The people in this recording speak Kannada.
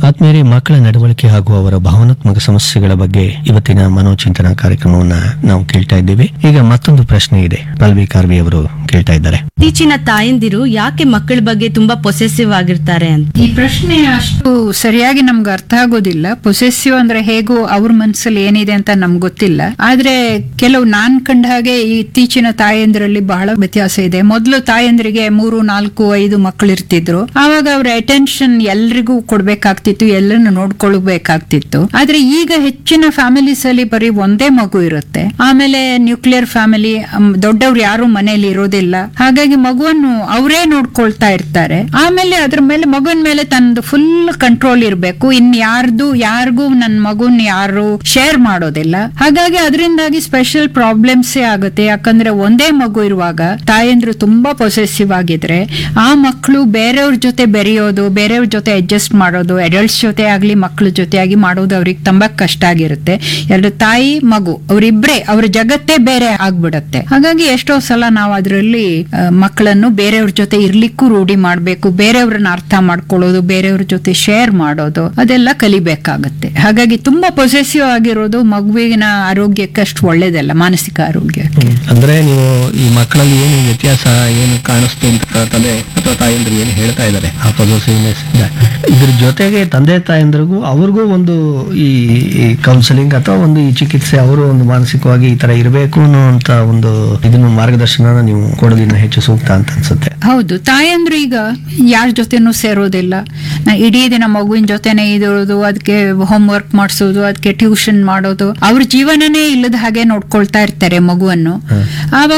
ಆದ್ಮೇಲೆ ಮಕ್ಕಳ ನಡವಳಿಕೆ ಹಾಗೂ ಅವರ ಭಾವನಾತ್ಮಕ ಸಮಸ್ಯೆಗಳ ಬಗ್ಗೆ ಇವತ್ತಿನ ಮನೋಚಿಂತನ ಕಾರ್ಯಕ್ರಮವನ್ನ ನಾವು ಕೇಳ್ತಾ ಇದ್ದೇವೆ ಈಗ ಮತ್ತೊಂದು ಪ್ರಶ್ನೆ ಇದೆ ಪಲ್ವಿ ಕಾರ್ವಿ ಅವರು ಕೇಳ್ತಾ ಇದ್ದಾರೆ ಇತ್ತೀಚಿನ ತಾಯಂದಿರು ಯಾಕೆ ಮಕ್ಕಳ ಬಗ್ಗೆ ತುಂಬಾ ಪೊಸೆಸಿವ್ ಆಗಿರ್ತಾರೆ ಅಂತ ಈ ಪ್ರಶ್ನೆ ಅಷ್ಟು ಸರಿಯಾಗಿ ನಮ್ಗೆ ಅರ್ಥ ಆಗೋದಿಲ್ಲ ಪೊಸೆಸಿವ್ ಅಂದ್ರೆ ಹೇಗೂ ಅವ್ರ ಮನ್ಸಲ್ಲಿ ಏನಿದೆ ಅಂತ ನಮ್ಗೆ ಗೊತ್ತಿಲ್ಲ ಆದ್ರೆ ಕೆಲವು ನಾನ್ ಕಂಡ ಹಾಗೆ ಈ ಇತ್ತೀಚಿನ ತಾಯಂದಿರಲ್ಲಿ ಬಹಳ ವ್ಯತ್ಯಾಸ ಇದೆ ಮೊದಲು ತಾಯಂದ್ರಿಗೆ ಮೂರು ನಾಲ್ಕು ಐದು ಮಕ್ಕಳು ಇರ್ತಿದ್ರು ಆವಾಗ ಅವ್ರ ಅಟೆನ್ಷನ್ ಎಲ್ರಿಗೂ ಕೊಡ್ಬೇಕಾಗ್ತಿತ್ತು ಎಲ್ಲರನ್ನು ನೋಡ್ಕೊಳ್ಬೇಕಾಗ್ತಿತ್ತು ಆದ್ರೆ ಈಗ ಹೆಚ್ಚಿನ ಫ್ಯಾಮಿಲೀಸ್ ಅಲ್ಲಿ ಬರೀ ಒಂದೇ ಮಗು ಇರುತ್ತೆ ಆಮೇಲೆ ನ್ಯೂಕ್ಲಿಯರ್ ಫ್ಯಾಮಿಲಿ ದೊಡ್ಡವ್ರು ಯಾರು ಮನೆಯಲ್ಲಿ ಇರೋದಿಲ್ಲ ಹಾಗಾಗಿ ಮಗುವನ್ನು ಅವರೇ ನೋಡ್ಕೊಳ್ತಾ ಇರ್ತಾರೆ ಆಮೇಲೆ ಅದ್ರ ಮೇಲೆ ಮಗುವಿನ ಮೇಲೆ ತನ್ನದು ಫುಲ್ ಕಂಟ್ರೋಲ್ ಇರಬೇಕು ಇನ್ ಯಾರ್ದು ಯಾರಿಗೂ ನನ್ನ ಮಗುನ್ ಯಾರು ಶೇರ್ ಮಾಡೋದಿಲ್ಲ ಹಾಗಾಗಿ ಅದರಿಂದಾಗಿ ಸ್ಪೆಷಲ್ ಪ್ರಾಬ್ಲಮ್ಸ್ ಆಗುತ್ತೆ ಯಾಕಂದ್ರೆ ಒಂದೇ ಮಗು ಇರುವಾಗ ತಾಯಂದ್ರು ತುಂಬಾ ಪೊಸೆಸಿವ್ ಆಗಿದ್ರೆ ಆ ಮಕ್ಕಳು ಬೇರೆಯವ್ರ ಜೊತೆ ಬೆರೆಯೋದು ಬೇರೆಯವ್ರ ಜೊತೆ ಅಡ್ಜಸ್ಟ್ ಮಾಡೋದು ಅಡಲ್ಟ್ಸ್ ಜೊತೆ ಆಗ್ಲಿ ಮಕ್ಕಳ ಜೊತೆ ಆಗಿ ಮಾಡೋದು ಅವ್ರಿಗೆ ತುಂಬಾ ಕಷ್ಟ ಆಗಿರುತ್ತೆ ಎರಡು ತಾಯಿ ಮಗು ಅವರಿಬ್ರೇ ಅವ್ರ ಜಗತ್ತೇ ಬೇರೆ ಆಗ್ಬಿಡತ್ತೆ ಹಾಗಾಗಿ ಎಷ್ಟೋ ಸಲ ನಾವು ಅದರಲ್ಲಿ ಮಕ್ಕಳನ್ನು ಬೇರೆಯವ್ರ ಜೊತೆ ಇರ್ಲಿಕ್ಕೂ ರೂಢಿ ಮಾಡ್ಬೇಕು ಬೇರೆಯವ್ರನ್ನ ಅರ್ಥ ಮಾಡ್ಕೊಳ್ಳೋದು ಬೇರೆಯವ್ರ ಜೊತೆ ಶೇರ್ ಮಾಡೋದು ಅದೆಲ್ಲ ಕಲಿಬೇಕಾಗತ್ತೆ ಹಾಗಾಗಿ ತುಂಬಾ ಪೊಸೆಸಿವ್ ಆಗಿರೋದು ಮಗುವಿನ ಆರೋಗ್ಯಕ್ಕೆ ಅಷ್ಟು ಒಳ್ಳೇದಲ್ಲ ಮಾನಸಿಕ ಆರೋಗ್ಯ ಅಂದ್ರೆ ನೀವು ಈ ಮಕ್ಕಳಲ್ಲಿ ಏನು ವ್ಯತ್ಯಾಸ ಏನು ಕಾಣಿಸ್ತು ಅಂತ ತಂದೆ ಅಥವಾ ತಾಯಂದ್ರು ಏನು ಹೇಳ್ತಾ ಇದ್ದಾರೆ ಆ ಪೊಸೆಸಿವ್ನೆಸ್ ಇದ್ರ ಜೊತೆಗೆ ತಂದೆ ತಾಯಂದ್ರಿಗೂ ಅವ್ರಿಗೂ ಒಂದು ಈ ಕೌನ್ಸಿಲಿಂಗ್ ಅಥವಾ ಒಂದು ಈ ಚಿಕಿತ್ಸೆ ಅವರು ಒಂದು ಮಾನಸಿಕವಾಗಿ ಈ ತರ ಇರಬೇಕು ಅನ್ನುವಂತ ಒಂದು ಇದನ್ನು ಮಾರ್ಗದರ್ಶನ ನೀವು ಕೊಡೋದಿನ್ನ ಹೆಚ್ಚು ಸೂಕ್ತ ಅಂತ ಅನ್ಸುತ್ತೆ ಹೌದು ತಾಯಂದ್ರು ಈಗ ಯಾರ ಜೊತೆನೂ ಸೇರೋದಿಲ್ಲ ನಾ ಇಡೀ ದಿನ ಮಗುವಿನ ಜೊತೆನೆ ಇರೋದು ಅದಕ್ಕೆ ಹೋಮ್ ವರ್ಕ್ ಮಾಡಿಸೋದು ಅದಕ್ಕೆ ಟ್ಯೂಷನ್ ಮಾಡೋದು ಅವ್ರ ಜೀವನನೇ ಇಲ್ಲದ ಹಾಗೆ ನೋಡ್ಕೊಳ್ತಾ ಇರ್ತಾರೆ ಮಗುವನ್ನು ಆವಾಗ